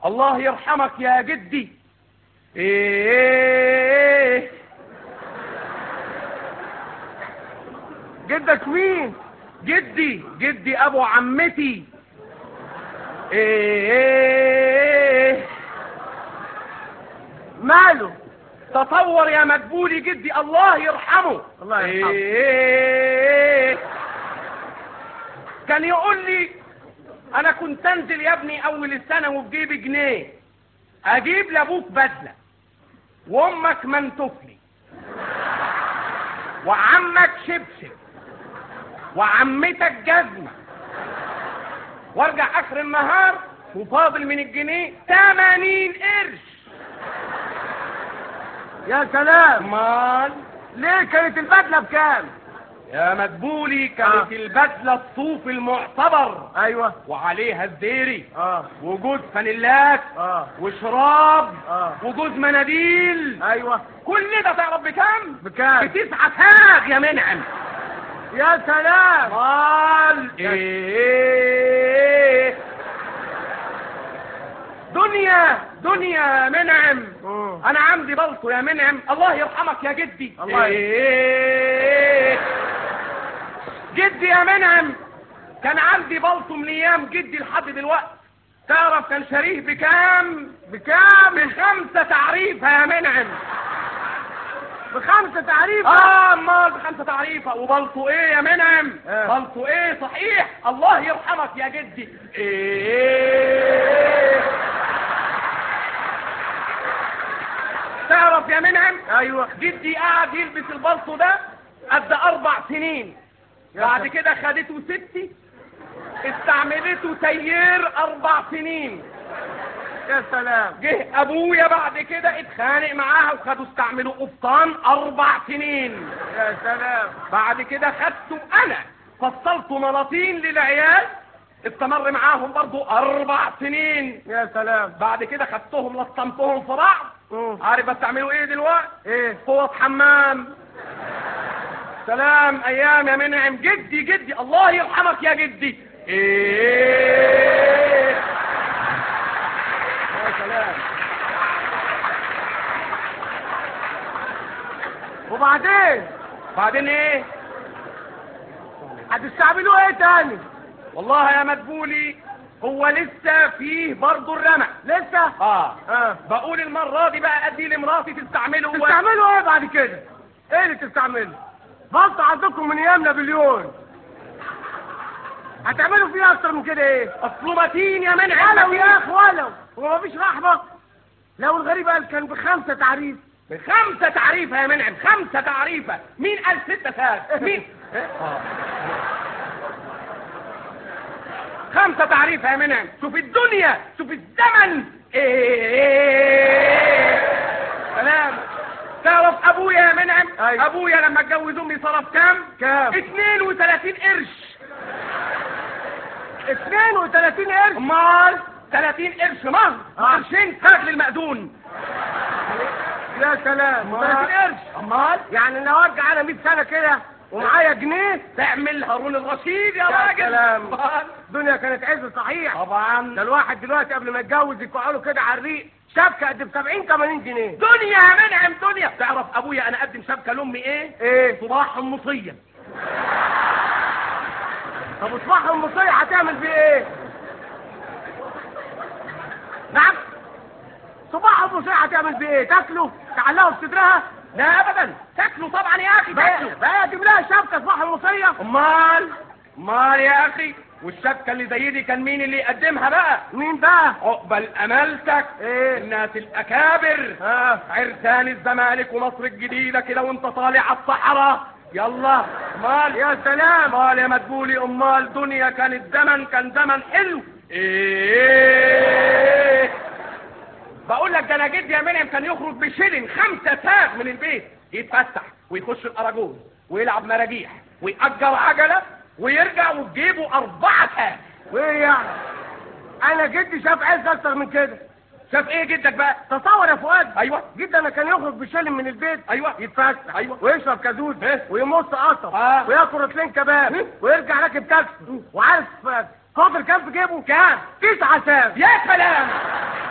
الله يرحمك يا جدي ايه جدك مين جدي جدي ابو عمتي ايه ماله تصور يا مدبولي جدي الله يرحمه الله يرحمه. إيه كان يقول لي انا كنت انزل يا ابني اول السنه وبجيب جنيه اجيب لابوك بدله وامك منتفلي وعمك شبشب وعمتك جزمه وارجع اخر النهار وفاضل من الجنيه 80 قرش يا سلام امال ليه كانت البدله بكام يا مدبولي كانت آه. البدله الصوف المعتبر ايوه وعليها الديري اه وجوز فانيلات اه وشراب اه وجوز مناديل ايوه كل ده تعرف بكام؟ بكام بتسعة فاغ يا منعم يا سلام امال ايه دنيا دنيا يا منعم مم. انا عندي بلطو يا منعم الله يرحمك يا جدي الله إيه جدي يا منعم كان عندي بلطو من ايام جدي لحد دلوقتي تعرف كان شاريه بكام بكام بخمسة تعريفة يا منعم بخمسة تعريف اه امال بخمسة تعريفة وبلطو ايه يا منعم آه. بلطو ايه صحيح الله يرحمك يا جدي ايه تعرف يا منعم ايوه جدي قعد يلبس البلطو ده قد اربع سنين يا بعد سلام. كده خدته ستي استعملته تيير اربع سنين يا سلام جه ابويا بعد كده اتخانق معاها وخدوا استعملوا قبطان اربع سنين يا سلام بعد كده خدته انا فصلت ملاطين للعيال استمر معاهم برضو اربع سنين يا سلام بعد كده خدتهم لطمتهم في بعض مم. عارف بتعملوا ايه دلوقتي ايه قوة حمام سلام ايام يا منعم جدي جدي الله يرحمك يا جدي ايه يا سلام وبعدين بعدين ايه هتستعملوا ايه تاني والله يا مدبولي هو لسه فيه برضه الرمق لسه اه اه بقول المرة دي بقى ادي لمراتي تستعمله و- تستعملوا ايه بعد كده ايه اللي تستعمله بص عندكم من ايام نابليون هتعملوا فيها اكتر من كده ايه اصله متين يا منعم ولو متين. يا اخ ولو هو مفيش رحمه لو الغريب قال كان بخمسه تعريف خمسة تعريفة يا منعم خمسة تعريفة مين قال ستة ساعات مين آه. خمسة تعريفة يا منعم شوف الدنيا شوف الزمن ايه سلام تعرف ابويا يا منعم أيوة. ابويا لما اتجوز امي صرف كام كام 32 قرش 32 قرش امال 30 قرش مهر آه. قرشين فاق للمأذون يا سلام 30 قرش امال يعني لو ارجع انا 100 سنه كده ومعايا جنيه تعمل هارون الرشيد يا يا راجل سلام. أمال. الدنيا كانت عز صحيح ده طبعا الواحد دلوقتي قبل ما يتجوز يقعوا له كده على الريق شبكه قد ب 70 80 جنيه دنيا يا منعم دنيا تعرف ابويا انا اقدم شبكه لامي ايه ايه صباح مصيه طب وصباح المصرية هتعمل فيه ايه؟ نعم صباح المصرية هتعمل فيه ايه؟ تاكله؟ تعلقه في صدرها؟ لا ابدا تاكلوا طبعا يا اخي بقى تاكلوا بقى اجيب لها شبكة صباح المصرية؟ امال امال يا اخي والشبكه اللي زي دي كان مين اللي يقدمها بقى مين بقى؟ عقبال امالتك ايه؟ الناس الاكابر ها عرسان الزمالك ومصر الجديده كده وانت طالع على الصحراء يلا امال يا سلام امال يا مدبولي امال دنيا كانت زمن كان زمن حلو ايه بقول لك ده انا جدي يا منعم كان يخرج بشيلن خمسة ساغ من البيت يتفسح ويخش الاراجوز ويلعب مراجيح ويأجر عجلة ويرجع وتجيبه أربعة ساغ وايه يعني؟ انا جدي شاف عز اكتر من كده شاف ايه جدك بقى تصور يا فؤاد ايوه جدا انا كان يخرج بشلم من البيت ايوه يتفسح أيوة. ويشرب كازوز إيه؟ ويمص قصب آه. وياكل رطلين كباب إيه؟ ويرجع راكب تاكسي وعارف فاضل كام في جيبه؟ كام تسعة ساغ يا سلام